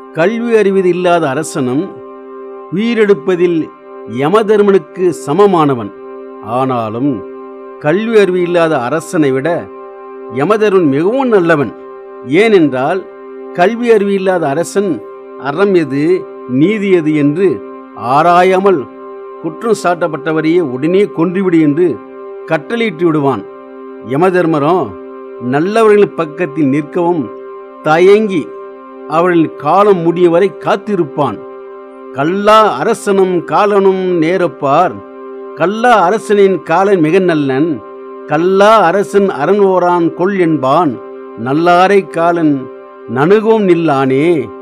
கல்வி அறிவது இல்லாத அரசனும் உயிரெடுப்பதில் யமதர்மனுக்கு சமமானவன் ஆனாலும் கல்வி அறிவு இல்லாத அரசனை விட யமதர்மன் மிகவும் நல்லவன் ஏனென்றால் கல்வி அறிவு இல்லாத அரசன் அறம் எது நீதி எது என்று ஆராயாமல் குற்றம் சாட்டப்பட்டவரையே உடனே கொன்றுவிடு என்று கட்டளையிட்டு விடுவான் யமதர்மரோ நல்லவர்கள் பக்கத்தில் நிற்கவும் தயங்கி அவர்களின் காலம் முடிய வரை காத்திருப்பான் கல்லா அரசனும் காலனும் நேரப்பார் கல்லா அரசனின் காலன் மிக நல்லன் கல்லா அரசன் அரண் ஓரான் கொள் என்பான் நல்லாரை காலன் நணுகவும் நில்லானே